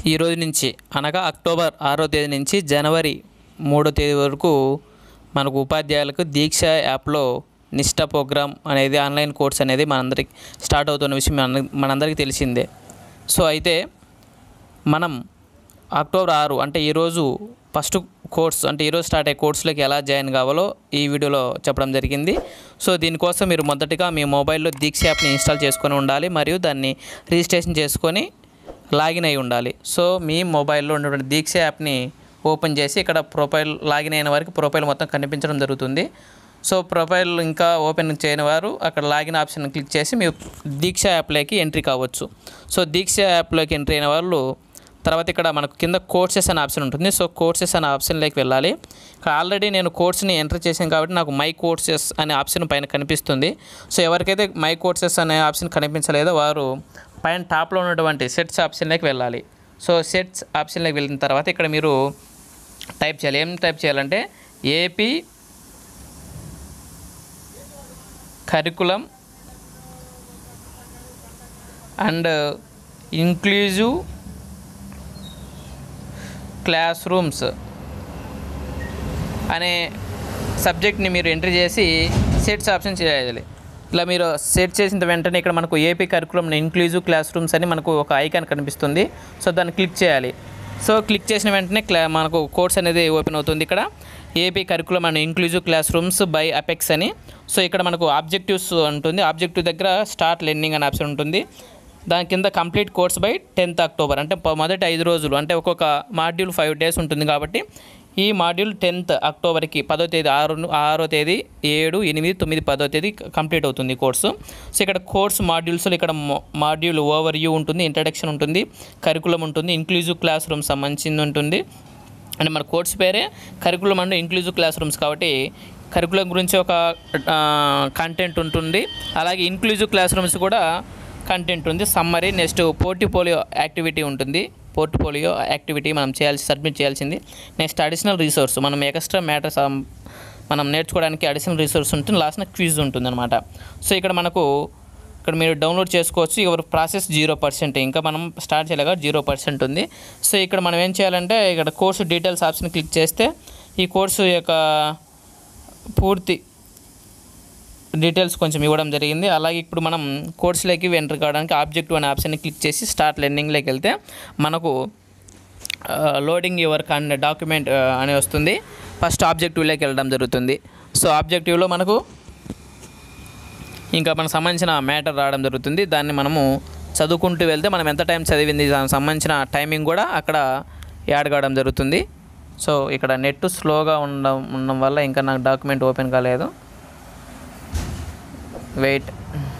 ఈ రోజు నుంచి అనగా అక్టోబర్ ఆరో తేదీ నుంచి జనవరి మూడో తేదీ వరకు మనకు ఉపాధ్యాయులకు దీక్ష యాప్లో నిష్ఠ ప్రోగ్రామ్ అనేది ఆన్లైన్ కోర్స్ అనేది మనందరికి స్టార్ట్ అవుతున్న విషయం మన మనందరికీ తెలిసిందే సో అయితే మనం అక్టోబర్ ఆరు అంటే ఈరోజు ఫస్ట్ కోర్స్ అంటే ఈరోజు స్టార్ట్ అయ్యే కోర్సులోకి ఎలా జాయిన్ కావాలో ఈ వీడియోలో చెప్పడం జరిగింది సో దీనికోసం మీరు మొదటగా మీ మొబైల్లో దీక్ష యాప్ని ఇన్స్టాల్ చేసుకొని ఉండాలి మరియు దాన్ని రిజిస్ట్రేషన్ చేసుకొని లాగిన్ అయి ఉండాలి సో మీ మొబైల్లో ఉన్నటువంటి దీక్ష యాప్ని ఓపెన్ చేసి ఇక్కడ ప్రొఫైల్ లాగిన్ అయిన వారికి ప్రొఫైల్ మొత్తం కనిపించడం జరుగుతుంది సో ప్రొఫైల్ ఇంకా ఓపెన్ చేయని వారు అక్కడ లాగిన్ ఆప్షన్ క్లిక్ చేసి మీ దీక్ష యాప్లోకి ఎంట్రీ కావచ్చు సో దీక్ష యాప్లోకి ఎంట్రీ అయిన వాళ్ళు తర్వాత ఇక్కడ మనకు కింద కోర్సెస్ అనే ఆప్షన్ ఉంటుంది సో కోర్సెస్ అనే ఆప్షన్లోకి వెళ్ళాలి ఇక్కడ ఆల్రెడీ నేను కోర్స్ని ఎంటర్ చేశాను కాబట్టి నాకు మై కోర్సెస్ అనే ఆప్షన్ పైన కనిపిస్తుంది సో ఎవరికైతే మై కోర్సెస్ అనే ఆప్షన్ కనిపించలేదో వారు పైన టాప్లో ఉన్నటువంటి సెట్స్ ఆప్షన్లోకి వెళ్ళాలి సో సెట్స్ ఆప్షన్లోకి వెళ్ళిన తర్వాత ఇక్కడ మీరు టైప్ చేయాలి ఏం టైప్ చేయాలంటే AP curriculum and inclusive classrooms అనే సబ్జెక్ట్ని మీరు ఎంట్రీ చేసి సెట్స్ ఆప్షన్ చేయాలి ఇలా మీరు సెట్ చేసిన వెంటనే ఇక్కడ మనకు AP curriculum inclusive classrooms అని మనకు ఒక ఐకాన్ కనిపిస్తుంది సో దాన్ని క్లిక్ చేయాలి సో క్లిక్ చేసిన వెంటనే క్లా మనకు కోర్స్ అనేది ఓపెన్ అవుతుంది ఇక్కడ AP curriculum and inclusive classrooms by Apex అని సో ఇక్కడ మనకు ఆబ్జెక్టివ్స్ ఉంటుంది ఆబ్జెక్టివ్ దగ్గర స్టార్ట్ లెర్నింగ్ అనే ఆప్షన్ ఉంటుంది దాని కింద complete course by tenth October అంటే ప- మొదటి ఐదు రోజులు అంటే ఒక్కొక్క మాడ్యూల్ ఫైవ్ డేస్ ఉంటుంది కాబట్టి ఈ మాడ్యూల్ టెన్త్ అక్టోబర్కి పదో తేదీ ఆరు ఆరో తేదీ ఏడు ఎనిమిది తొమ్మిది పదో తేదీ కంప్లీట్ అవుతుంది ఈ కోర్సు సో ఇక్కడ కోర్స్ మాడ్యూల్స్లో ఇక్కడ మో- మాడ్యూల్ ఓవర్ వ్యూ ఉంటుంది ఇంట్రడక్షన్ ఉంటుంది కరికులం ఉంటుంది ఇంక్లూజివ్ క్లాస్ రూమ్ సంబంధించింది ఉంటుంది అంటే మన కోర్స్ పేరే curriculum and inclusive classrooms కాబట్టి కరికులం గురించి ఒక కంటెంట్ ఉంటుంది అలాగే ఇంక్లూజివ్ క్లాస్ రూమ్స్ కూడా కంటెంట్ ఉంది సమ్మరీ నెక్స్ట్ పోర్టిపోలియో యాక్టివిటీ ఉంటుంది పోర్టిపోలియో యాక్టివిటీ మనం చేయాల్సి సబ్మిట్ చేయాల్సింది నెక్స్ట్ అడిషనల్ రీసోర్స్ మనం ఎక్స్ట్రా మ్యాటర్స్ మనం నేర్చుకోవడానికి అడిషనల్ రీసోర్స్ ఉంటుంది లాస్ట్న క్విజ్ ఉంటుంది అనమాట సో ఇక్కడ మనకు ఇక్కడ మీరు డౌన్లోడ్ చేసుకోవచ్చు ఎవరు ప్రాసెస్ జీరో పర్సెంట్ ఇంకా మనం స్టార్ట్ చేయలేక జీరో పర్సెంట్ ఉంది సో ఇక్కడ మనం ఏం చేయాలంటే ఇక్కడ కోర్సు డీటెయిల్స్ ఆప్షన్ క్లిక్ చేస్తే ఈ కోర్సు యొక్క పూర్తి డీటెయిల్స్ కొంచెం ఇవ్వడం జరిగింది అలాగే ఇప్పుడు మనం కోర్సులోకి ఎంటర్ కావడానికి ఆబ్జెక్టివ్ అనే ఆప్షన్ని క్లిక్ చేసి స్టార్ట్ లెర్నింగ్లోకి వెళ్తే మనకు లోడింగ్ యువర్ కన్ డాక్యుమెంట్ అని వస్తుంది ఫస్ట్ ఆబ్జెక్టివ్లోకి వెళ్ళడం జరుగుతుంది సో ఆబ్జెక్టివ్లో మనకు ఇంకా మనకు సంబంధించిన మ్యాటర్ రావడం జరుగుతుంది దాన్ని మనము చదువుకుంటూ వెళ్తే మనం ఎంత టైం చదివింది దానికి సంబంధించిన టైమింగ్ కూడా అక్కడ యాడ్ కావడం జరుగుతుంది సో ఇక్కడ నెట్ స్లోగా ఉండడం ఉండడం వల్ల ఇంకా నాకు డాక్యుమెంట్ ఓపెన్ కాలేదు వెయిట్